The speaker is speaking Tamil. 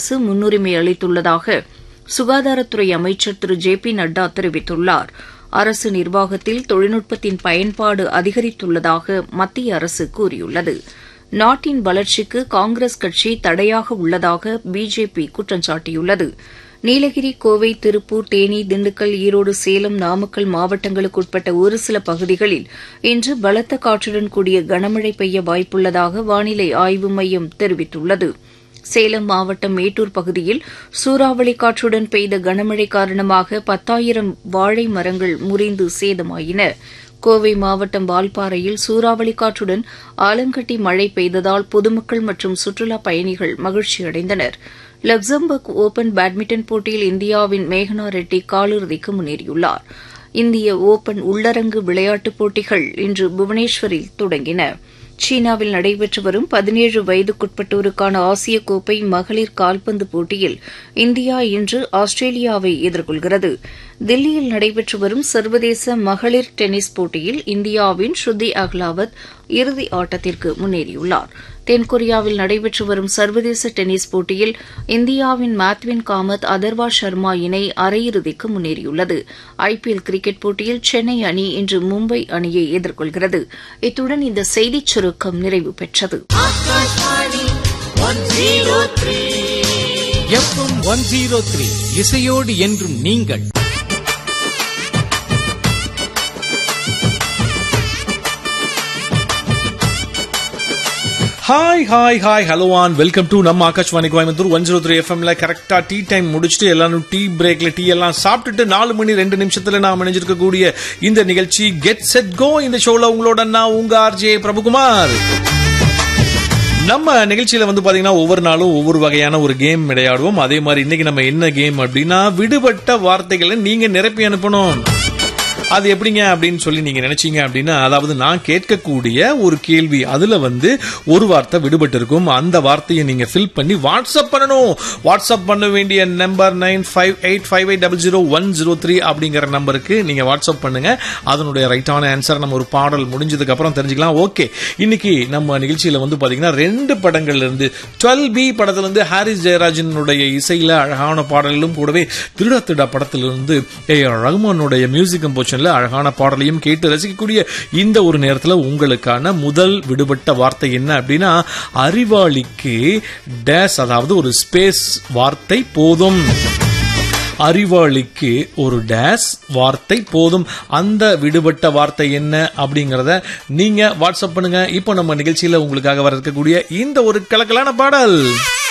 அரசு முன்னுரிமை அளித்துள்ளதாக சுகாதாரத்துறை அமைச்சர் திரு ஜே பி நட்டா தெரிவித்துள்ளார் அரசு நிர்வாகத்தில் தொழில்நுட்பத்தின் பயன்பாடு அதிகரித்துள்ளதாக மத்திய அரசு கூறியுள்ளது நாட்டின் வளர்ச்சிக்கு காங்கிரஸ் கட்சி தடையாக உள்ளதாக பிஜேபி குற்றம் சாட்டியுள்ளது நீலகிரி கோவை திருப்பூர் தேனி திண்டுக்கல் ஈரோடு சேலம் நாமக்கல் மாவட்டங்களுக்கு உட்பட்ட ஒரு சில பகுதிகளில் இன்று பலத்த காற்றுடன் கூடிய கனமழை பெய்ய வாய்ப்புள்ளதாக வானிலை ஆய்வு மையம் தெரிவித்துள்ளது சேலம் மாவட்டம் மேட்டூர் பகுதியில் சூறாவளி காற்றுடன் பெய்த கனமழை காரணமாக பத்தாயிரம் வாழை மரங்கள் முறிந்து சேதமாயின கோவை மாவட்டம் வால்பாறையில் சூறாவளி காற்றுடன் ஆலங்கட்டி மழை பெய்ததால் பொதுமக்கள் மற்றும் சுற்றுலா பயணிகள் மகிழ்ச்சியடைந்தனர் லக்சம்பர்க் ஓபன் பேட்மிண்டன் போட்டியில் இந்தியாவின் மேகனா ரெட்டி காலிறுதிக்கு முன்னேறியுள்ளார் இந்திய ஓபன் உள்ளரங்கு விளையாட்டுப் போட்டிகள் இன்று புவனேஸ்வரில் தொடங்கின சீனாவில் நடைபெற்று வரும் பதினேழு வயதுக்குட்பட்டோருக்கான ஆசிய கோப்பை மகளிர் கால்பந்து போட்டியில் இந்தியா இன்று ஆஸ்திரேலியாவை எதிர்கொள்கிறது தில்லியில் நடைபெற்று வரும் சர்வதேச மகளிர் டென்னிஸ் போட்டியில் இந்தியாவின் ஸ்ருதி அஹ்லாவத் இறுதி ஆட்டத்திற்கு முன்னேறியுள்ளார் தென்கொரியாவில் நடைபெற்று வரும் சர்வதேச டென்னிஸ் போட்டியில் இந்தியாவின் மேத்வின் காமத் அதர்வா சர்மா இணை அரையிறுதிக்கு முன்னேறியுள்ளது ஐபிஎல் கிரிக்கெட் போட்டியில் சென்னை அணி இன்று மும்பை அணியை எதிர்கொள்கிறது இத்துடன் இந்த செய்திச் சுருக்கம் நிறைவு பெற்றது எஃப்எம் ஒன் ஜீரோ த்ரீ இசையோடு என்றும் நீங்கள் hi hi hi hello and welcome to நம்ம Akashvani Coimbatore one zero three எஃப்எம்ல கரெக்டா டீ டைம் முடிச்சுட்டு எல்லாரும் டீ பிரேக்ல டீ எல்லாம் சாப்பிட்டுட்டு நாலு மணி ரெண்டு நிமிஷத்துல நாம் இணைஞ்சிருக்கக்கூடிய இந்த நிகழ்ச்சி கெட் செட் கோ இந்த ஷோல உங்களோட நான் உங்க ஆர்ஜே பிரபுகுமார் நம்ம நிகழ்ச்சியில வந்து பாத்தீங்கன்னா ஒவ்வொரு நாளும் ஒவ்வொரு வகையான ஒரு கேம் விளையாடுவோம் அதே மாதிரி இன்னைக்கு நம்ம என்ன கேம் அப்படின்னா விடுபட்ட வார்த்தைகளை நீங்க நிரப்பி அனுப்பணும் அது எப்படிங்க அப்படின்னு சொல்லி நீங்க நினைச்சீங்க அப்படின்னா அதாவது நான் கேட்கக்கூடிய ஒரு கேள்வி அதுல வந்து ஒரு வார்த்தை விடுபட்டு இருக்கும் அந்த வார்த்தையை நீங்க ஃபில் பண்ணி வாட்ஸ்அப் பண்ணணும் வாட்ஸ்அப் பண்ண வேண்டிய number nine five eight five eight double zero one zero three அப்படிங்கிற நம்பருக்கு நீங்க வாட்ஸ்அப் பண்ணுங்க அதனுடைய ரைட்டான ஆன்சர் நம்ம ஒரு பாடல் முடிஞ்சதுக்கு அப்புறம் தெரிஞ்சுக்கலாம் ஓகே இன்னைக்கு நம்ம நிகழ்ச்சியில வந்து பாத்தீங்கன்னா ரெண்டு படங்கள்ல இருந்து டுவெல் பி படத்துல இருந்து ஹாரிஸ் ஜெயராஜனுடைய இசையில அழகான பாடல்களும் கூடவே திருடா திருடா படத்திலிருந்து ஏ ஆர் ரகுமானுடைய மியூசிக் கம்போஷன்ல அழகான பாடலையும் கேட்டு ரசிக்கக்கூடிய இந்த ஒரு நேரத்துல உங்களுக்கான முதல் விடுபட்ட வார்த்தை என்ன அப்படின்னா அறிவாளிக்கு டேஸ் அதாவது ஒரு ஸ்பேஸ் வார்த்தை போதும் அறிவாளிக்கு ஒரு டேஸ் வார்த்தை போதும் அந்த விடுபட்ட வார்த்தை என்ன அப்படிங்கறத நீங்க வாட்ஸ்அப் பண்ணுங்க இப்போ நம்ம நிகழ்ச்சியில உங்களுக்காக வர இருக்கக்கூடிய இந்த ஒரு கலக்கலான பாடல்